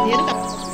ಏನಕ್ಕೆ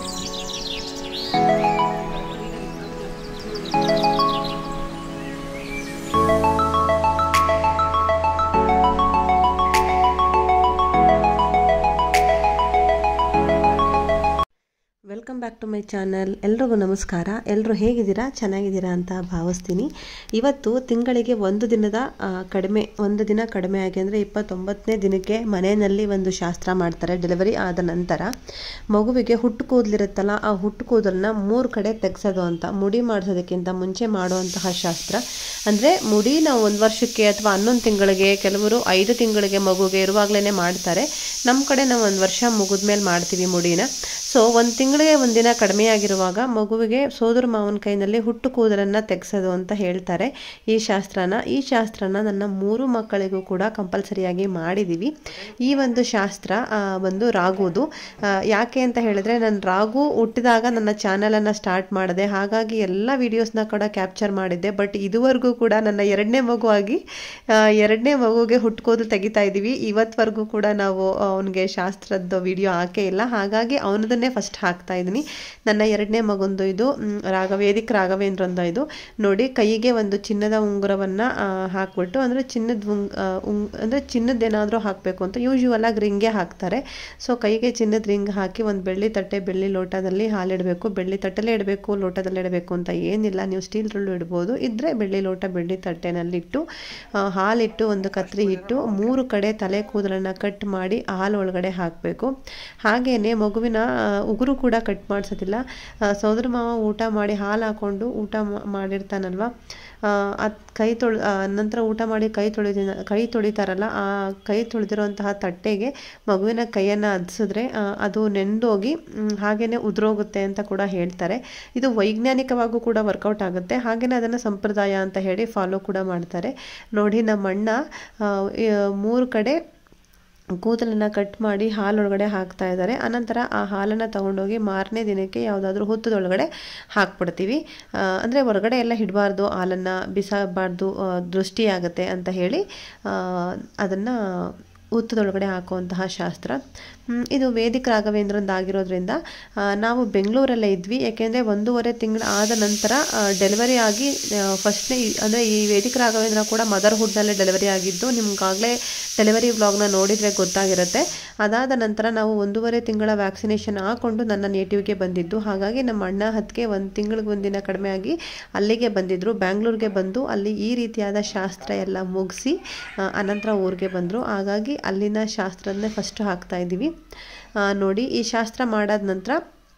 welcome back to my channel ಎಲ್ರಿಗೂ ನಮಸ್ಕಾರ ಎಲ್ಲರೂ ಹೇಗಿದ್ದೀರಾ ಚೆನ್ನಾಗಿದ್ದೀರಾ ಅಂತ ಭಾವಿಸ್ತೀನಿ ಇವತ್ತು ತಿಂಗಳಿಗೆ ಒಂದು ದಿನದ ಆ, ಕಡಿಮೆ ಒಂದು ದಿನ ಕಡಿಮೆ ಆಗಿ ಅಂದರೆ ಇಪ್ಪತ್ತೊಂಬತ್ತನೇ ದಿನಕ್ಕೆ ಮನೆಯಲ್ಲಿ ಒಂದು ಶಾಸ್ತ್ರ ಮಾಡ್ತಾರೆ ಡೆಲಿವರಿ ಆದ ನಂತರ ಮಗುವಿಗೆ ಹುಟ್ಟು ಕೂದಲಿರುತ್ತಲ್ಲ ಆ ಹುಟ್ಟು ಕೂದಲನ್ನ ಮೂರು ಕಡೆ ತೆಗ್ಸೋದು ಅಂತ ಮುಡಿ ಮಾಡಿಸೋದಕ್ಕಿಂತ ಮುಂಚೆ ಮಾಡುವಂತಹ ಶಾಸ್ತ್ರ ಅಂದರೆ ಮುಡಿ ನಾವು ಒಂದು ವರ್ಷಕ್ಕೆ ಅಥವಾ ಹನ್ನೊಂದು ತಿಂಗಳಿಗೆ ಕೆಲವರು ಐದು ತಿಂಗಳಿಗೆ ಮಗುಗೆ ಇರುವಾಗಲೇ ಮಾಡ್ತಾರೆ ನಮ್ಮ ಕಡೆ ನಾವು ಒಂದು ವರ್ಷ ಮುಗಿದ್ಮೇಲೆ ಮಾಡ್ತೀವಿ ಮುಡಿನ ಸೊ ಒಂದು ತಿಂಗಳಿಗೆ ಒಂದಿನ ಕಡಿಮೆ ಆಗಿರುವಾಗ ಮಗುವಿಗೆ ಸೋದರ ಮಾವನ ಕೈನಲ್ಲಿ ಹುಟ್ಟು ಕೂದಲನ್ನು ತೆಗೆಸೋದು ಅಂತ ಹೇಳ್ತಾರೆ ಈ ಶಾಸ್ತ್ರನ ಈ ಶಾಸ್ತ್ರನ ನನ್ನ ಮೂರು ಮಕ್ಕಳಿಗೂ ಕೂಡ ಕಂಪಲ್ಸರಿಯಾಗಿ ಮಾಡಿದ್ದೀವಿ ಈ ಒಂದು ಶಾಸ್ತ್ರ ಆ, ಒಂದು ರಾಗುದು ಆ, ಯಾಕೆ ಅಂತ ಹೇಳಿದ್ರೆ ನಾನು ರಾಗು ಹುಟ್ಟಿದಾಗ ನನ್ನ ಚಾನಲನ್ನು ಸ್ಟಾರ್ಟ್ ಮಾಡಿದೆ ಹಾಗಾಗಿ ಎಲ್ಲ ವೀಡಿಯೋಸ್ನ ಕೂಡ ಕ್ಯಾಪ್ಚರ್ ಮಾಡಿದ್ದೆ ಬಟ್ ಇದುವರೆಗೂ ಕೂಡ ನನ್ನ ಎರಡನೇ ಮಗುವಾಗಿ ಆ, ಎರಡನೇ ಮಗುಗೆ ಹುಟ್ಕೋದು ತೆಗಿತಾ ಇದ್ದೀವಿ ಇವತ್ವರೆಗೂ ಕೂಡ ನಾವು ಅವನಿಗೆ ಶಾಸ್ತ್ರದ ವಿಡಿಯೋ ಹಾಕೇ ಇಲ್ಲ ಹಾಗಾಗಿ ಅವನದನ್ನೇ ಫಸ್ಟ್ ಹಾಕ್ತಾ ಇದ್ದೀನಿ ನನ್ನ ಎರಡನೇ ಮಗುಂದು ಇದು ಮ್, ರಾಘ ವೇದಿಕ್ ರಾಘವೇಂದ್ರಂದು ಇದು ನೋಡಿ ಕೈಗೆ ಒಂದು ಚಿನ್ನದ ಉಂಗುರವನ್ನು ಹಾಕ್ಬಿಟ್ಟು ಅಂದರೆ ಚಿನ್ನದ ಉಂಗ್ ಆ, ಉಂಗ್ ಅಂದರೆ ಚಿನ್ನದ್ದೇನಾದರೂ ಹಾಕಬೇಕು ಅಂತ ಯೂಶ್ವಲ್ ಆಗಿ ರಿಂಗೇ ಹಾಕ್ತಾರೆ ಸೊ ಕೈಗೆ ಚಿನ್ನದ ರಿಂಗ್ ಹಾಕಿ ಒಂದು ಬೆಳ್ಳಿ ತಟ್ಟೆ ಬೆಳ್ಳಿ ಲೋಟದಲ್ಲಿ ಹಾಲಿಡಬೇಕು ಬೆಳ್ಳಿ ತಟ್ಟೆಲ್ಲೇ ಇಡಬೇಕು ಲೋಟದಲ್ಲೇ ಇಡಬೇಕು ಅಂತ ಏನಿಲ್ಲ ನೀವು ಸ್ಟೀಲ್ರಲ್ಲೂ ಇಡ್ಬೋದು ಇದ್ದರೆ ಬೆಳ್ಳಿ ಲೋಟ ಬೆಳ್ಳಿ ತಟ್ಟೆನಲ್ಲಿಟ್ಟು ಆ, ಹಾಲಿಟ್ಟು ಒಂದು ಕತ್ರಿ ಇಟ್ಟು ಮೂರು ಕಡೆ ತಲೆ ಕೂದಲನ್ನು ಕಟ್ ಮಾಡಿ ಹಾಲು ಒಳಗಡೆ ಹಾಕಬೇಕು ಹಾಗೆಯೇ ಮಗುವಿನ ಆ, ಉಗುರು ಕೂಡ ಕಟ್ ಮಾಡಿಸೋದಿಲ್ಲ ಸೋದರ ಮಾವ ಊಟ ಮಾಡಿ ಹಾಲು ಹಾಕ್ಕೊಂಡು ಊಟ ಮಾ- ಮಾಡಿರ್ತಾನಲ್ವ ಅದು ಕೈ ತೊಳೆ ನಂತರ ಊಟ ಮಾಡಿ ಕೈ ತೊಳೆದ ಕೈ ತೊಳಿತಾರಲ್ಲ ಆ ಕೈ ತೊಳೆದಿರುವಂತಹ ತಟ್ಟೆಗೆ ಮಗುವಿನ ಕೈಯನ್ನು ಅದ್ಸಿದ್ರೆ ಆ, ಅದು ನೆಂದೋಗಿ ಹಾಗೇನೆ ಉದುರೋಗುತ್ತೆ ಅಂತ ಕೂಡ ಹೇಳ್ತಾರೆ ಇದು ವೈಜ್ಞಾನಿಕವಾಗೂ ಕೂಡ ವರ್ಕೌಟ್ ಆಗುತ್ತೆ ಹಾಗೆಯೇ ಅದನ್ನು ಸಂಪ್ರದಾಯ ಅಂತ ಹೇಳಿ ಫಾಲೋ ಕೂಡ ಮಾಡ್ತಾರೆ ನೋಡಿ ನಮ್ಮ ಅಣ್ಣ ಆ, ಈ ಮೂರು ಕಡೆ ಕೂದಲನ್ನು ಕಟ್ ಮಾಡಿ ಹಾಲೊಳಗಡೆ ಹಾಕ್ತಾ ಇದ್ದಾರೆ ಅನಂತರ ಆ ಹಾಲನ್ನು ತಗೊಂಡೋಗಿ ಮಾರನೇ ದಿನಕ್ಕೆ ಯಾವುದಾದ್ರೂ ಹುತ್ತದೊಳಗಡೆ ಹಾಕ್ಬಿಡ್ತೀವಿ ಅಂದರೆ ಹೊರಗಡೆ ಎಲ್ಲ ಇಡಬಾರ್ದು ಹಾಲನ್ನು ಬಿಸಾಡಬಾರ್ದು ದೃಷ್ಟಿ ಆಗುತ್ತೆ ಅಂತ ಹೇಳಿ ಅದನ್ನು ಹುತ್ತದೊಳಗಡೆ ಹಾಕುವಂತಹ ಶಾಸ್ತ್ರ ಹ್ಮ್, ಇದು ವೇದಿಕ ರಾಘವೇಂದ್ರಂದು ಆಗಿರೋದ್ರಿಂದ ಆ, ನಾವು ಬೆಂಗಳೂರಲ್ಲೇ ಇದ್ವಿ ಯಾಕೆಂದರೆ ಒಂದೂವರೆ ತಿಂಗಳು ಆದ ನಂತರ ಡೆಲಿವರಿ ಆಗಿ ಫಸ್ಟ್ನೇ ಅಂದರೆ ಈ ವೇದಿಕ ರಾಘವೇಂದ್ರ ಕೂಡ ಮದರ್ಹುಡ್ನಲ್ಲೇ ಡೆಲಿವರಿ ಆಗಿದ್ದು ನಿಮ್ಗಾಗಲೇ ಡೆಲಿವರಿ ವ್ಲಾಗ್ನ ನೋಡಿದರೆ ಗೊತ್ತಾಗಿರುತ್ತೆ ಅದಾದ ನಂತರ ನಾವು ಒಂದೂವರೆ ತಿಂಗಳ ವ್ಯಾಕ್ಸಿನೇಷನ್ ಹಾಕ್ಕೊಂಡು ನನ್ನ ನೇಟಿವ್ಗೆ ಬಂದಿದ್ದು ಹಾಗಾಗಿ ನಮ್ಮ ಅಣ್ಣ ಹತ್ತಿಗೆ ಒಂದು ತಿಂಗಳಿಗೆ ಒಂದಿನ ಕಡಿಮೆ ಆಗಿ ಅಲ್ಲಿಗೆ ಬಂದಿದ್ದರು ಬ್ಯಾಂಗ್ಳೂರ್ಗೆ ಬಂದು ಅಲ್ಲಿ ಈ ರೀತಿಯಾದ ಶಾಸ್ತ್ರ ಎಲ್ಲ ಮುಗಿಸಿ ಅನಂತರ ಊರಿಗೆ ಬಂದರು ಹಾಗಾಗಿ ಅಲ್ಲಿನ ಶಾಸ್ತ್ರದನ್ನೇ ಫಸ್ಟ್ ಹಾಕ್ತಾ ಇದ್ದೀವಿ ಆ, ನೋಡಿ ಈ ಶಾಸ್ತ್ರ ಮಾಡಾದ ನಂತರ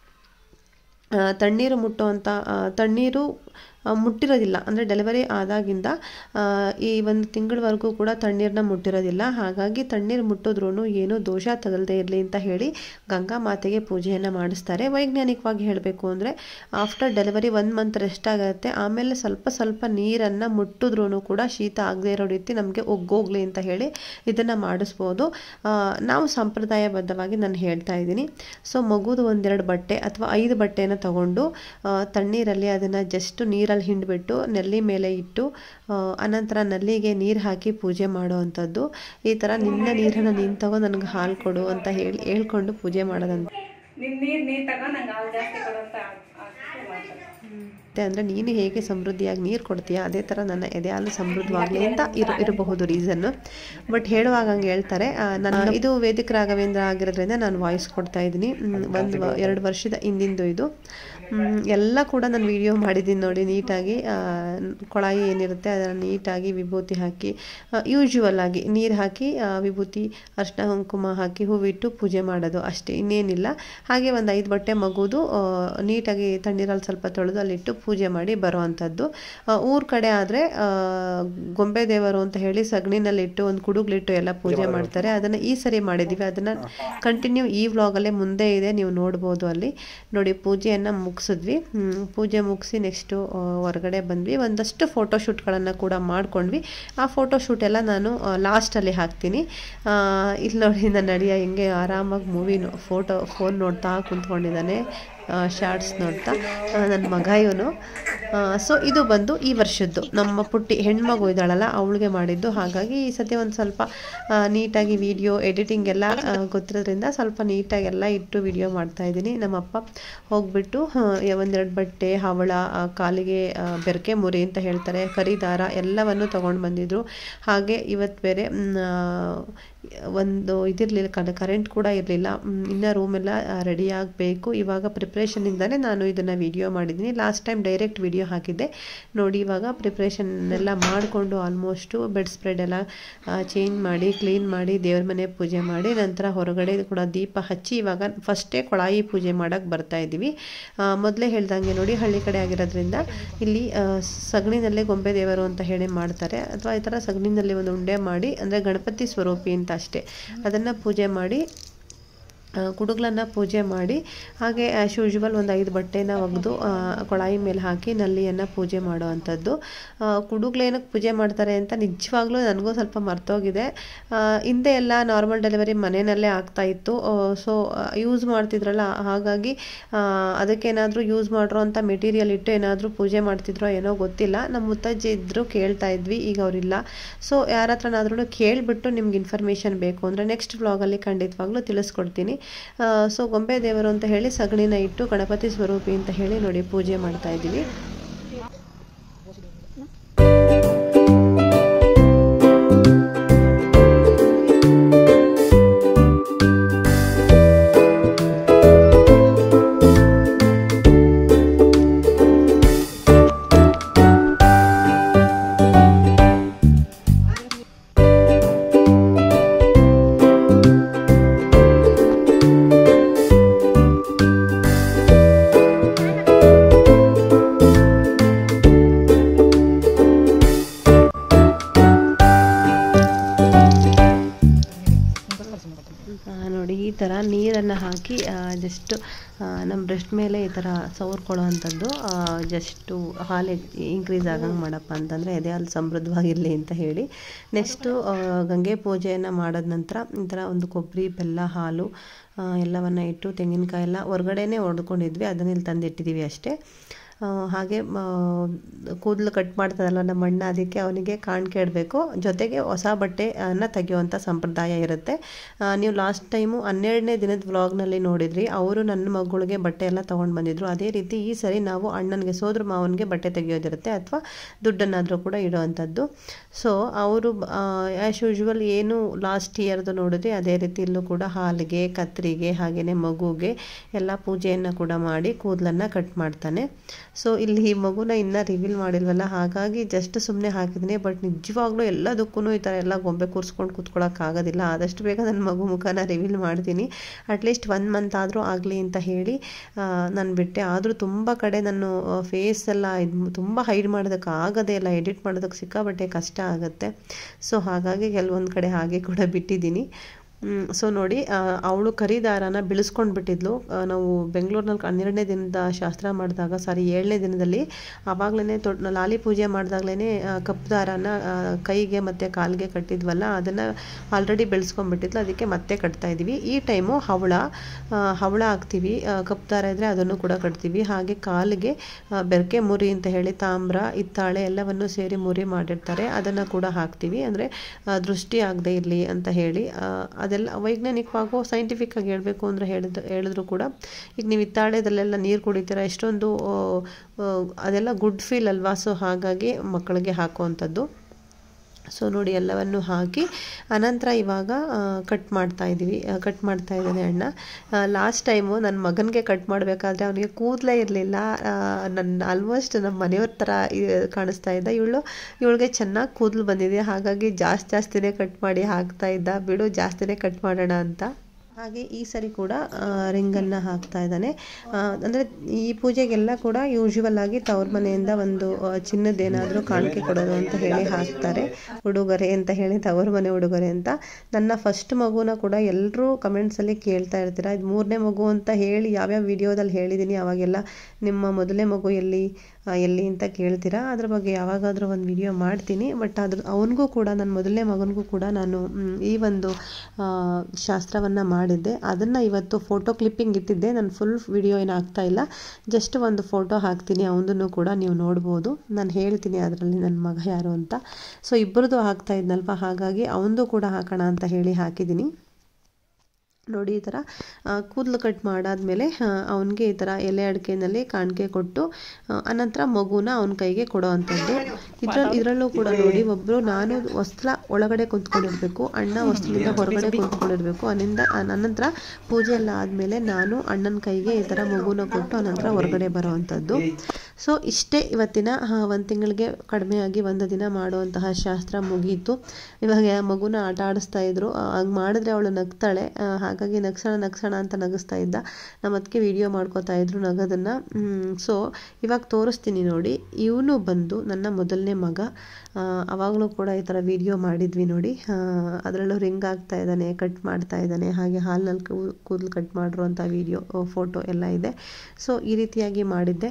ಆ, ತಣ್ಣೀರು ಮುಟ್ಟುವಂಥ ಆ, ತಣ್ಣೀರು ಆ, ಮುಟ್ಟಿರೋದಿಲ್ಲ ಅಂದರೆ ಡೆಲಿವರಿ ಆದಾಗಿಂದ ಆ, ಈ ಒಂದು ತಿಂಗಳವರೆಗೂ ಕೂಡ ತಣ್ಣೀರನ್ನ ಮುಟ್ಟಿರೋದಿಲ್ಲ ಹಾಗಾಗಿ ತಣ್ಣೀರು ಮುಟ್ಟಿದ್ರೂ ಏನೂ ದೋಷ ತಗಲ್ದೇ ಇರಲಿ ಅಂತ ಹೇಳಿ ಗಂಗಾ ಮಾತೆಗೆ ಪೂಜೆಯನ್ನು ಮಾಡಿಸ್ತಾರೆ ವೈಜ್ಞಾನಿಕವಾಗಿ ಹೇಳಬೇಕು ಅಂದರೆ after delivery one month rest ಆಗುತ್ತೆ ಆಮೇಲೆ ಸ್ವಲ್ಪ ಸ್ವಲ್ಪ ನೀರನ್ನು ಮುಟ್ಟಿದ್ರೂ ಕೂಡ ಶೀತ ಆಗದೇ ಇರೋ ರೀತಿ ನಮಗೆ ಒಗ್ಗೋಗ್ಲಿ ಅಂತ ಹೇಳಿ ಇದನ್ನು ಮಾಡಿಸ್ಬೋದು ಆ, ನಾವು ಸಂಪ್ರದಾಯಬದ್ಧವಾಗಿ ನಾನು ಹೇಳ್ತಾ ಇದ್ದೀನಿ ಸೊ ಮಗುದು ಒಂದೆರಡು ಬಟ್ಟೆ ಅಥವಾ ಐದು ಬಟ್ಟೆನ ತಗೊಂಡು ಆ, ತಣ್ಣೀರಲ್ಲಿ ಅದನ್ನು ಜಸ್ಟ್ ನೀರಲ್ಲಿ ಹಿಂಡ್ಬಿಟ್ಟು ನೆಲ್ಲಿ ಮೇಲೆ ಇಟ್ಟು ಆ, ಅನಂತರ ನಲ್ಲಿಗೆ ನೀರು ಹಾಕಿ ಪೂಜೆ ಮಾಡುವಂಥದ್ದು ಈ ಥರ ನಿನ್ನ ನೀರನ್ನು ನೀನು ತಗೋ ನನಗೆ ಹಾಲು ಕೊಡು ಅಂತ ಹೇಳಿ ಹೇಳ್ಕೊಂಡು ಪೂಜೆ ಮಾಡೋದಂತ ನಿನ್ ನೀರ್ ನೀರ್ ತಗೊಂಡ್ ನಂಗೆ ಹಾಲು ಜಾಸ್ತಿ ಕೊಡು ಅಂತ ಹಾಕ್ಬಿಟ್ಟು ಮಾಡ್ತಾರೆ ಮತ್ತೆ ಅಂದರೆ ನೀನು ಹೇಗೆ ಸಮೃದ್ಧಿಯಾಗಿ ನೀರು ಕೊಡ್ತೀಯ ಅದೇ ಥರ ನನ್ನ ಎದೆ ಹಾಲು ಸಮೃದ್ಧವಾಗಲಿ ಅಂತ ಇರ ಇರಬಹುದು ರೀಸನ್ನು ಬಟ್ ಹೇಳುವಾಗ ಹಂಗೆ ಹೇಳ್ತಾರೆ ಆ, ನನ್ನ ಇದು ವೇದಿಕ ರಾಘವೇಂದ್ರ ಆಗಿರೋದ್ರಿಂದ ನಾನು ವಾಯ್ಸ್ ಕೊಡ್ತಾ ಇದ್ದೀನಿ ಒಂದು ಎರಡು ವರ್ಷದ ಹಿಂದಿಂದು ಇದು ಮ್, ಎಲ್ಲ ಕೂಡ ನಾನು ವಿಡಿಯೋ ಮಾಡಿದ್ದೀನಿ ನೋಡಿ ನೀಟಾಗಿ ಆ, ಕೊಳಾಯಿ ಏನಿರುತ್ತೆ ಅದನ್ನು ನೀಟಾಗಿ ವಿಭೂತಿ ಹಾಕಿ ಯೂಶ್ವಲ್ ಆಗಿ ನೀರು ಹಾಕಿ ಆ, ವಿಭೂತಿ ಅರ್ಶಿನ ಕುಂಕುಮ ಹಾಕಿ ಹೂವಿಟ್ಟು ಪೂಜೆ ಮಾಡೋದು ಅಷ್ಟೇ ಇನ್ನೇನಿಲ್ಲ ಹಾಗೆ ಒಂದು ಐದು ಬಟ್ಟೆ ಮಗುದು ಆ, ನೀಟಾಗಿ ತಣ್ಣೀರಲ್ಲಿ ಸ್ವಲ್ಪ ತೊಳೆದು ಅಲ್ಲಿಟ್ಟು ಪೂಜೆ ಮಾಡಿ ಬರೋ ಅಂಥದ್ದು ಊರ ಕಡೆ ಆದರೆ ಗೊಂಬೆ ದೇವರು ಅಂತ ಹೇಳಿ ಸಗಣಿನಲ್ಲಿಟ್ಟು ಒಂದು ಕುಡುಗ್ಲಿಟ್ಟು ಎಲ್ಲ ಪೂಜೆ ಮಾಡ್ತಾರೆ ಅದನ್ನು ಈ ಸರಿ ಮಾಡಿದ್ದೀವಿ ಅದನ್ನು ಕಂಟಿನ್ಯೂ ಈ ವ್ಲಾಗಲ್ಲೇ ಮುಂದೆ ಇದೆ ನೀವು ನೋಡ್ಬೋದು ಅಲ್ಲಿ ನೋಡಿ ಪೂಜೆಯನ್ನು ಮುಗಿಸಿದ್ವಿ ಹ್ಮ್, ಪೂಜೆ ಮುಗಿಸಿ ನೆಕ್ಸ್ಟು ಹೊರಗಡೆ ಬಂದ್ವಿ ಒಂದಷ್ಟು ಫೋಟೋಶೂಟ್ಗಳನ್ನು ಕೂಡ ಮಾಡ್ಕೊಂಡ್ವಿ ಆ ಫೋಟೋಶೂಟ್ ಎಲ್ಲ ನಾನು ಲಾಸ್ಟಲ್ಲಿ ಹಾಕ್ತೀನಿ ಆ, ಇಲ್ಲಿ ನೋಡಿ ನನ್ನ ಅಳಿಯ ಹಿಂಗೆ ಆರಾಮಾಗಿ ಮೂವಿ ಫೋಟೋ ಫೋನ್ ನೋಡ್ತಾ ಕುಂತ್ಕೊಂಡಿದ್ದಾನೆ ಶಾರ್ಟ್ಸ್ ನೋಡ್ತಾ ನನ್ನ ಮಗ ಇವನು ಸೊ ಇದು ಬಂದು ಈ ವರ್ಷದ್ದು ನಮ್ಮ ಪುಟ್ಟಿ ಹೆಣ್ಮಗು ಇದ್ದಾಳಲ್ಲ ಅವಳಿಗೆ ಮಾಡಿದ್ದು ಹಾಗಾಗಿ ಈ ಸತಿ ಒಂದು ಸ್ವಲ್ಪ ಆ, ನೀಟಾಗಿ ವಿಡಿಯೋ ಎಡಿಟಿಂಗ್ ಎಲ್ಲ ಆ, ಗೊತ್ತಿರೋದ್ರಿಂದ ಸ್ವಲ್ಪ ನೀಟಾಗಿ ಎಲ್ಲ ಇಟ್ಟು ವಿಡಿಯೋ ಮಾಡ್ತಾ ಇದ್ದೀನಿ ನಮ್ಮಪ್ಪ ಹೋಗ್ಬಿಟ್ಟು ಆ, ಒಂದೆರಡು ಬಟ್ಟೆ ಹವಳ ಆ, ಕಾಲಿಗೆ ಆ, ಬೆರಕೆ ಮುರಿ ಅಂತ ಹೇಳ್ತಾರೆ ಕರಿದಾರ ಎಲ್ಲವನ್ನು ತಗೊಂಡು ಬಂದಿದ್ರು ಹಾಗೆ ಇವತ್ತು ಬೇರೆ ಮ್, ಆ, ಒಂದು ಇದಿರಲಿಲ್ಲ ಕರೆಂಟ್ ಕೂಡ ಇರಲಿಲ್ಲ ಇನ್ನು ರೂಮೆಲ್ಲ ರೆಡಿ ಆಗಬೇಕು ಇವಾಗ ಪ್ರಿಪ್ರೇಷನಿಂದನೇ ನಾನು ಇದನ್ನು ವಿಡಿಯೋ ಮಾಡಿದ್ದೀನಿ ಲಾಸ್ಟ್ ಟೈಮ್ ಡೈರೆಕ್ಟ್ ವಿಡಿಯೋ ಹಾಕಿದ್ದೆ ನೋಡಿ ಇವಾಗ ಪ್ರಿಪ್ರೇಷನ್ ಎಲ್ಲ ಮಾಡಿಕೊಂಡು ಆಲ್ಮೋಸ್ಟು ಬೆಡ್ ಸ್ಪ್ರೆಡ್ ಎಲ್ಲ ಚೇಂಜ್ ಮಾಡಿ ಕ್ಲೀನ್ ಮಾಡಿ ದೇವ್ರ ಮನೆ ಪೂಜೆ ಮಾಡಿ ನಂತರ ಹೊರಗಡೆ ಕೂಡ ದೀಪ ಹಚ್ಚಿ ಇವಾಗ ಫಸ್ಟೇ ಕೊಳಾಯಿ ಪೂಜೆ ಮಾಡೋಕ್ಕೆ ಬರ್ತಾ ಇದ್ದೀವಿ ಮೊದಲೇ ಹೇಳ್ದಂಗೆ ನೋಡಿ ಹಳ್ಳಿ ಕಡೆ ಆಗಿರೋದ್ರಿಂದ ಇಲ್ಲಿ ಆ, ಸಗಣಿನಲ್ಲೇ ಗೊಂಬೆ ದೇವರು ಅಂತ ಹೇಳಿ ಮಾಡ್ತಾರೆ ಅಥವಾ ಈ ಥರ ಸಗಣಿನಲ್ಲಿ ಒಂದು ಉಂಡೆ ಮಾಡಿ ಅಂದರೆ ಗಣಪತಿ ಸ್ವರೂಪಿ ಅಂತ ಅಷ್ಟೇ ಅದನ್ನು ಪೂಜೆ ಮಾಡಿ ಆ, ಕುಡುಗ್ಲನ್ನ ಪೂಜೆ ಮಾಡಿ ಹಾಗೆ ಆ್ಯಸ್ ಯೂಶುವಲ್ ಒಂದು ಐದು ಬಟ್ಟೆನ ಒಗೆದು ಕೊಳಾಯಿ ಮೇಲೆ ಹಾಕಿ ನಲ್ಲಿಯನ್ನು ಪೂಜೆ ಮಾಡೋ ಅಂಥದ್ದು ಕುಡುಗ್ಲೇನಕ್ಕೆ ಪೂಜೆ ಮಾಡ್ತಾರೆ ಅಂತ ನಿಜವಾಗ್ಲೂ ನನಗೂ ಸ್ವಲ್ಪ ಮರ್ತೋಗಿದೆ ಆ, ಹಿಂದೆ ಎಲ್ಲ ನಾರ್ಮಲ್ ಡೆಲಿವರಿ ಮನೆಯಲ್ಲೇ ಆಗ್ತಾ ಇತ್ತು ಸೊ ಯೂಸ್ ಮಾಡ್ತಿದ್ರಲ್ಲ ಹಾಗಾಗಿ ಆ, ಅದಕ್ಕೇನಾದರೂ ಯೂಸ್ ಮಾಡಿರೋ ಅಂಥ ಮೆಟೀರಿಯಲ್ ಇಟ್ಟು ಏನಾದರೂ ಪೂಜೆ ಮಾಡ್ತಿದ್ರೋ ಏನೋ ಗೊತ್ತಿಲ್ಲ ನಮ್ಮ ಮುತ್ತಜ್ಜಿ ಇದ್ದರು ಕೇಳ್ತಾ ಇದ್ವಿ ಈಗ ಅವರಿಲ್ಲ ಸೊ ಯಾರ ಹತ್ರನಾದ್ರೂ ಕೇಳಿಬಿಟ್ಟು ನಿಮ್ಗೆ ಇನ್ಫಾರ್ಮೇಷನ್ ಬೇಕು ಅಂದರೆ ನೆಕ್ಸ್ಟ್ ವ್ಲಾಗಲ್ಲಿ ಖಂಡಿತವಾಗ್ಲೂ ತಿಳಿಸ್ಕೊಡ್ತೀನಿ ಸೊ ಗೊಂಬೆ ದೇವರು ಅಂತ ಹೇಳಿ ಸಗಣಿನ ಇಟ್ಟು ಗಣಪತಿ ಸ್ವರೂಪಿ ಅಂತ ಹೇಳಿ ನೋಡಿ ಪೂಜೆ ಮಾಡ್ತಾ ಇದ್ದೀವಿ ಆ, ನೋಡಿ ಈ ಥರ ನೀರನ್ನು ಹಾಕಿ ಜಸ್ಟ್ ನಮ್ಮ ಬ್ರೆಸ್ಟ್ ಮೇಲೆ ಈ ಥರ ಸವರ್ಕೊಳ್ಳೋ ಅಂಥದ್ದು ಜಸ್ಟು ಹಾಲು ಇನ್ಕ್ರೀಸ್ ಆಗಂಗೆ ಮಾಡಪ್ಪ ಅಂತಂದರೆ ಎದೆ ಹಾಲು ಸಮೃದ್ಧವಾಗಿರಲಿ ಅಂತ ಹೇಳಿ ನೆಕ್ಸ್ಟು ಗಂಗೆ ಪೂಜೆಯನ್ನು ಮಾಡಿದ ನಂತರ ಈ ಥರ ಒಂದು ಕೊಬ್ಬರಿ ಬೆಲ್ಲ ಹಾಲು ಆ, ಎಲ್ಲವನ್ನು ಇಟ್ಟು ತೆಂಗಿನಕಾಯಿ ಎಲ್ಲ ಹೊರ್ಗಡೆನೇ ಹೊಡ್ಕೊಂಡಿದ್ವಿ ಅದನ್ನ ಇಲ್ಲಿ ತಂದಿಟ್ಟಿದ್ದೀವಿ ಅಷ್ಟೇ ಆ, ಹಾಗೆ ಕೂದಲು ಕಟ್ ಮಾಡ್ತದಲ್ಲ ನಮ್ಮ ಅಣ್ಣ ಅದಕ್ಕೆ ಅವನಿಗೆ ಕಾಣಿಕೆ ಇಡಬೇಕು ಜೊತೆಗೆ ಹೊಸ ಬಟ್ಟೆಯನ್ನು ತೆಗೆಯುವಂಥ ಸಂಪ್ರದಾಯ ಇರುತ್ತೆ ಆ, ನೀವು ಲಾಸ್ಟ್ ಟೈಮು ಹನ್ನೆರಡನೇ ದಿನದ ವ್ಲಾಗ್ನಲ್ಲಿ ನೋಡಿದ್ರಿ ಅವರು ನನ್ನ ಮಗಳಿಗೆ ಬಟ್ಟೆ ಎಲ್ಲ ತೊಗೊಂಡು ಬಂದಿದ್ರು ಅದೇ ರೀತಿ ಈ ಸರಿ ನಾವು ಅಣ್ಣನಿಗೆ ಸೋದ್ರ ಮಾವನಿಗೆ ಬಟ್ಟೆ ತೆಗೆಯೋದಿರುತ್ತೆ ಅಥವಾ ದುಡ್ಡನ್ನಾದರೂ ಕೂಡ ಇಡೋವಂಥದ್ದು ಸೊ ಅವರು ಆ್ಯಸ್ ಯೂಶ್ವಲ್ ಏನು ಲಾಸ್ಟ್ ಇಯರ್ದು ನೋಡಿದ್ರಿ ಅದೇ ರೀತಿ ಇಲ್ಲೂ ಕೂಡ ಹಾಲಿಗೆ ಕತ್ರಿಗೆ ಹಾಗೆಯೇ ಮಗುಗೆ ಎಲ್ಲ ಪೂಜೆಯನ್ನು ಕೂಡ ಮಾಡಿ ಕೂದಲನ್ನು ಕಟ್ ಮಾಡ್ತಾನೆ ಸೊ ಇಲ್ಲಿ ಈ ಮಗುನ ಇನ್ನೂ ರಿವೀಲ್ ಮಾಡಿಲ್ವಲ್ಲ ಹಾಗಾಗಿ ಜಸ್ಟ್ ಸುಮ್ಮನೆ ಹಾಕಿದ್ದೀನಿ ಬಟ್ ನಿಜವಾಗ್ಲೂ ಎಲ್ಲದಕ್ಕೂ ಈ ಥರ ಎಲ್ಲ ಗೊಂಬೆ ಕೂರಿಸ್ಕೊಂಡು ಕೂತ್ಕೊಳ್ಳೋಕ್ಕಾಗೋದಿಲ್ಲ ಆದಷ್ಟು ಬೇಗ ನನ್ನ ಮಗು ಮುಖನ ರಿವೀಲ್ ಮಾಡ್ತೀನಿ ಅಟ್ಲೀಸ್ಟ್ ಒನ್ ಮಂತ್ ಆದರೂ ಆಗಲಿ ಅಂತ ಹೇಳಿ ನಾನು ಬಿಟ್ಟೆ ಆದರೂ ತುಂಬ ಕಡೆ ನಾನು ಫೇಸ್ ಎಲ್ಲ ಇದು ತುಂಬ ಹೈಡ್ ಮಾಡೋದಕ್ಕೆ ಆಗೋದೇ ಇಲ್ಲ ಎಡಿಟ್ ಮಾಡೋದಕ್ಕೆ ಸಿಕ್ಕಾಬಟ್ಟೆ ಕಷ್ಟ ಆಗುತ್ತೆ ಸೊ ಹಾಗಾಗಿ ಕೆಲವೊಂದು ಕಡೆ ಹಾಗೆ ಕೂಡ ಬಿಟ್ಟಿದ್ದೀನಿ ಸೊ ನೋಡಿ ಅವಳು ಕರಿದಾರನ ಬಿಳಿಸ್ಕೊಂಡು ಬಿಟ್ಟಿದ್ಲು ಆ, ನಾವು ಬೆಂಗಳೂರಿನಲ್ಲಿ ಹನ್ನೆರಡನೇ ದಿನದ ಶಾಸ್ತ್ರ ಮಾಡಿದಾಗ ಸಾರಿ ಏಳನೇ ದಿನದಲ್ಲಿ ಆವಾಗಲೇ ತೊ ಲಾಲಿ ಪೂಜೆ ಮಾಡಿದಾಗಲೇ ಕಪ್ಪು ದಾರನ ಆ, ಕೈಗೆ ಮತ್ತು ಕಾಲಿಗೆ ಕಟ್ಟಿದ್ವಲ್ಲ ಅದನ್ನು ಆಲ್ರೆಡಿ ಬೆಳೆಸ್ಕೊಂಡ್ಬಿಟ್ಟಿದ್ಲು ಅದಕ್ಕೆ ಮತ್ತೆ ಕಟ್ತಾ ಇದ್ದೀವಿ ಈ ಟೈಮು ಹವಳ ಆ, ಹವಳ ಹಾಕ್ತೀವಿ ಆ, ಕಪ್ಪು ದಾರ ಇದ್ದರೆ ಅದನ್ನು ಕೂಡ ಕಟ್ತೀವಿ ಹಾಗೆ ಕಾಲಿಗೆ ಆ, ಬೆರಕೆ ಮುರಿ ಅಂತ ಹೇಳಿ ತಾಮ್ರ ಹಿತ್ತಾಳೆ ಎಲ್ಲವನ್ನು ಸೇರಿ ಮುರಿ ಮಾಡಿರ್ತಾರೆ ಅದನ್ನು ಕೂಡ ಹಾಕ್ತೀವಿ ಅಂದರೆ ದೃಷ್ಟಿ ಆಗದೆ ಇರಲಿ ಅಂತ ಹೇಳಿ ಆ, ಅದೆಲ್ಲ ವೈಜ್ಞಾನಿಕವಾಗೂ ಸೈಂಟಿಫಿಕ್ ಆಗಿ ಹೇಳಬೇಕು ಅಂದರೆ ಹೇಳಿದ ಹೇಳಿದ್ರು ಕೂಡ ಈಗ ನೀವು ಹಿತ್ತಾಳೆದಲ್ಲೆಲ್ಲ ನೀರು ಕುಡಿತೀರ ಎಷ್ಟೊಂದು ಆ, ಆ, ಅದೆಲ್ಲ ಗುಡ್ ಫೀಲ್ ಅಲ್ವಾ ಸೊ ಹಾಗಾಗಿ ಮಕ್ಕಳಿಗೆ ಹಾಕುವಂಥದ್ದು ಸೊ ನೋಡಿ ಎಲ್ಲವನ್ನು ಹಾಕಿ ಅನಂತರ ಇವಾಗ ಕಟ್ ಮಾಡ್ತಾ ಇದ್ದೀವಿ ಕಟ್ ಮಾಡ್ತಾ ಇದ್ದಾನೆ ಅಣ್ಣ ಲಾಸ್ಟ್ ಟೈಮು ನನ್ನ ಮಗನಿಗೆ ಕಟ್ ಮಾಡಬೇಕಾದ್ರೆ ಅವನಿಗೆ ಕೂದಲೇ ಇರಲಿಲ್ಲ ನನ್ನ ಆಲ್ಮೋಸ್ಟ್ ನಮ್ಮ ಮನೆಯವ್ರ ಥರ ಇ- ಕಾಣಿಸ್ತಾ ಇದ್ದ ಇವಳು ಇವಳಿಗೆ ಚೆನ್ನಾಗಿ ಕೂದಲು ಬಂದಿದೆ ಹಾಗಾಗಿ ಜಾಸ್ತಿ ಜಾಸ್ತಿನೇ ಕಟ್ ಮಾಡಿ ಹಾಕ್ತಾ ಇದ್ದ ಬಿಡು ಜಾಸ್ತಿನೇ ಕಟ್ ಮಾಡೋಣ ಅಂತ ಹಾಗೆ ಈ ಸರಿ ಕೂಡ ರಿಂಗನ್ನು ಹಾಕ್ತಾ ಇದ್ದಾನೆ ಅಂದರೆ ಈ ಪೂಜೆಗೆಲ್ಲ ಕೂಡ ಯೂಶುವಲ್ ಆಗಿ ತವ್ರ ಮನೆಯಿಂದ ಒಂದು ಆ, ಚಿನ್ನದ್ದೇನಾದರೂ ಕಾಣಿಕೆ ಕೊಡೋದು ಅಂತ ಹೇಳಿ ಹಾಕ್ತಾರೆ ಉಡುಗೊರೆ ಅಂತ ಹೇಳಿ ತವ್ರ ಮನೆ ಉಡುಗೊರೆ ಅಂತ ನನ್ನ ಫಸ್ಟ್ ಮಗುನ ಕೂಡ ಎಲ್ಲರೂ ಕಮೆಂಟ್ಸಲ್ಲಿ ಕೇಳ್ತಾ ಇರ್ತೀರ ಇದು ಮೂರನೇ ಮಗು ಅಂತ ಹೇಳಿ ಯಾವ್ಯಾವ ವಿಡಿಯೋದಲ್ಲಿ ಹೇಳಿದ್ದೀನಿ ಅವಾಗೆಲ್ಲ ನಿಮ್ಮ ಮೊದಲನೇ ಮಗು ಎಲ್ಲಿ ಆ, ಎಲ್ಲಿ ಅಂತ ಕೇಳ್ತೀರಾ ಅದ್ರ ಬಗ್ಗೆ ಯಾವಾಗಾದರೂ ಒಂದು ವಿಡಿಯೋ ಮಾಡ್ತೀನಿ ಬಟ್ ಅದ್ರ ಅವನಿಗೂ ಕೂಡ ನನ್ನ ಮೊದಲನೇ ಮಗನಿಗೂ ಕೂಡ ನಾನು ಮ್, ಈ ಒಂದು ಶಾಸ್ತ್ರವನ್ನು ಮಾಡಿದ್ದೆ ಅದನ್ನು ಇವತ್ತು ಫೋಟೋ ಕ್ಲಿಪ್ಪಿಂಗ್ ಇಟ್ಟಿದ್ದೆ ನಾನು ಫುಲ್ ವಿಡಿಯೋ ಏನು ಆಗ್ತಾ ಇಲ್ಲ ಜಸ್ಟ್ ಒಂದು ಫೋಟೋ ಹಾಕ್ತೀನಿ ಅವನದನ್ನು ಕೂಡ ನೀವು ನೋಡ್ಬೋದು ನಾನು ಹೇಳ್ತೀನಿ ಅದರಲ್ಲಿ ನನ್ನ ಮಗ ಯಾರು ಅಂತ ಸೊ ಇಬ್ಬರದು ಹಾಕ್ತಾ ಇದ್ನಲ್ವ ಹಾಗಾಗಿ ಅವನದು ಕೂಡ ಹಾಕೋಣ ಅಂತ ಹೇಳಿ ಹಾಕಿದ್ದೀನಿ ನೋಡಿ ಈ ಥರ ಕೂದಲು ಕಟ್ ಮಾಡಾದ್ಮೇಲೆ ಅವನಿಗೆ ಈ ಥರ ಎಲೆ ಅಡಿಕೆನಲ್ಲಿ ಕಾಣಿಕೆ ಕೊಟ್ಟು ಆ, ಅನಂತರ ಮಗುನ ಅವನ ಕೈಗೆ ಕೊಡೋ ಅಂಥದ್ದು ಇದ್ರಲ್ಲಿ ಇದರಲ್ಲೂ ಕೂಡ ನೋಡಿ ಒಬ್ಬರು ನಾನು ಹೊಸ್ಲ ಒಳಗಡೆ ಕುಂತ್ಕೊಂಡಿರ್ಬೇಕು ಅಣ್ಣ ಹೊಸ್ಲಿಂದ ಹೊರಗಡೆ ಕುಂತ್ಕೊಂಡಿರ್ಬೇಕು ಅನಿಂದ ಅನಂತರ ಪೂಜೆ ಎಲ್ಲ ಆದಮೇಲೆ ನಾನು ಅಣ್ಣನ ಕೈಗೆ ಈ ಥರ ಮಗುನ ಕೊಟ್ಟು ಅನಂತರ ಹೊರಗಡೆ ಬರೋ ಅಂಥದ್ದು ಸೊ ಇಷ್ಟೇ ಇವತ್ತಿನ ಒಂದು ತಿಂಗಳಿಗೆ ಕಡಿಮೆಯಾಗಿ ಒಂದು ದಿನ ಮಾಡುವಂತಹ ಶಾಸ್ತ್ರ ಮುಗೀತು ಇವಾಗ ಮಗುನ ಆಟ ಆಡಿಸ್ತಾ ಇದ್ರು ಹಂಗೆ ಮಾಡಿದ್ರೆ ಅವಳು ನಗ್ತಾಳೆ ಆ, ಹಾಗಾಗಿ ನಗ್ಸೋಣ ನಗ್ಸೋಣ ಅಂತ ನಗಿಸ್ತಾ ಇದ್ದ ನಮ್ಮ ಅದಕ್ಕೆ ವಿಡಿಯೋ ಮಾಡ್ಕೋತಾ ಇದ್ರು ನಗೋದನ್ನು ಸೊ ಇವಾಗ ತೋರಿಸ್ತೀನಿ ನೋಡಿ ಇವನು ಬಂದು ನನ್ನ ಮೊದಲನೇ ಮಗ ಆ, ಅವಾಗಲೂ ಕೂಡ ಈ ಥರ ವಿಡಿಯೋ ಮಾಡಿದ್ವಿ ನೋಡಿ ಅದರಲ್ಲೂ ರಿಂಗ್ ಆಗ್ತಾ ಇದ್ದಾನೆ ಕಟ್ ಮಾಡ್ತಾ ಇದ್ದಾನೆ ಹಾಗೆ ಹಾಲಿನಲ್ಲಿ ಕೂದಲು ಕಟ್ ಮಾಡಿರುವಂಥ ವಿಡಿಯೋ ಫೋಟೋ ಎಲ್ಲ ಇದೆ ಸೊ ಈ ರೀತಿಯಾಗಿ ಮಾಡಿದ್ದೆ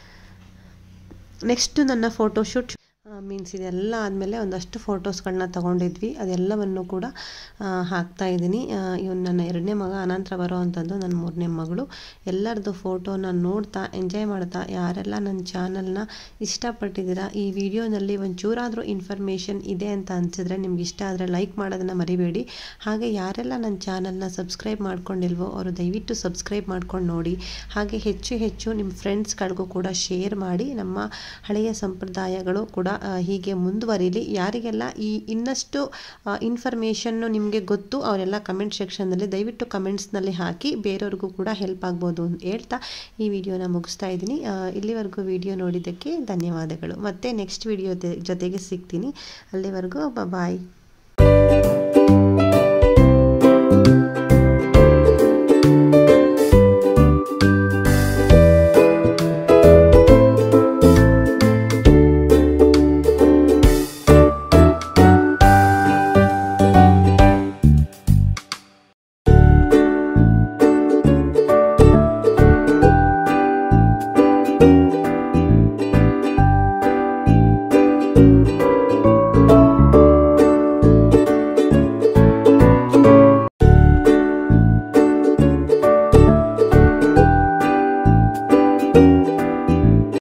ನೆಕ್ಸ್ಟ್ ನನ್ನ ಫೋಟೋಶೂಟ್ ಮೀನ್ಸ್ ಇದೆಲ್ಲ ಆದಮೇಲೆ ಒಂದಷ್ಟು ಫೋಟೋಸ್ಗಳನ್ನ ತೊಗೊಂಡಿದ್ವಿ ಅದೆಲ್ಲವನ್ನು ಕೂಡ ಆ, ಹಾಕ್ತಾ ಇದ್ದೀನಿ ಇವನು ನನ್ನ ಎರಡನೇ ಮಗ ಅನಂತರ ಬರೋ ಅಂಥದ್ದು ನನ್ನ ಮೂರನೇ ಮಗಳು ಎಲ್ಲರದ್ದು ಫೋಟೋನ ನೋಡ್ತಾ ಎಂಜಾಯ್ ಮಾಡ್ತಾ ಯಾರೆಲ್ಲ ನನ್ನ ಚಾನಲ್ನ ಇಷ್ಟಪಟ್ಟಿದ್ದೀರಾ ಈ ವಿಡಿಯೋನಲ್ಲಿ ಒಂಚೂರಾದರೂ ಇನ್ಫಾರ್ಮೇಷನ್ ಇದೆ ಅಂತ ಅನಿಸಿದ್ರೆ ನಿಮ್ಗೆ ಇಷ್ಟ ಆದರೆ ಲೈಕ್ ಮಾಡೋದನ್ನು ಮರಿಬೇಡಿ ಹಾಗೆ ಯಾರೆಲ್ಲ ನನ್ನ ಚಾನಲ್ನ ಸಬ್ಸ್ಕ್ರೈಬ್ ಮಾಡ್ಕೊಂಡಿಲ್ವೋ ಅವರು ದಯವಿಟ್ಟು ಸಬ್ಸ್ಕ್ರೈಬ್ ಮಾಡ್ಕೊಂಡು ನೋಡಿ ಹಾಗೆ ಹೆಚ್ಚು ಹೆಚ್ಚು ನಿಮ್ಮ ಫ್ರೆಂಡ್ಸ್ಗಳಿಗೂ ಕೂಡ ಶೇರ್ ಮಾಡಿ ನಮ್ಮ ಹಳೆಯ ಸಂಪ್ರದಾಯಗಳು ಕೂಡ ಆ, ಹೀಗೆ ಮುಂದುವರಿಲಿ ಯಾರಿಗೆಲ್ಲ ಈ ಇನ್ನಷ್ಟು ಇನ್ಫಾರ್ಮೇಷನ್ನು ನಿಮಗೆ ಗೊತ್ತು ಅವರೆಲ್ಲ ಕಮೆಂಟ್ ಸೆಕ್ಷನ್ನಲ್ಲಿ ದಯವಿಟ್ಟು ಕಮೆಂಟ್ಸ್ನಲ್ಲಿ ಹಾಕಿ ಬೇರೆಯವ್ರಿಗೂ ಕೂಡ ಹೆಲ್ಪ್ ಆಗ್ಬೋದು ಅಂತ ಹೇಳ್ತಾ ಈ ವಿಡಿಯೋನ ಮುಗಿಸ್ತಾ ಇದ್ದೀನಿ ಆ, ಇಲ್ಲಿವರೆಗೂ ವಿಡಿಯೋ ನೋಡಿದ್ದಕ್ಕೆ ಧನ್ಯವಾದಗಳು ಮತ್ತೆ ನೆಕ್ಸ್ಟ್ ವಿಡಿಯೋ ಜೊತೆಗೆ ಸಿಗ್ತೀನಿ ಅಲ್ಲಿವರೆಗೂ ಬಾಯ್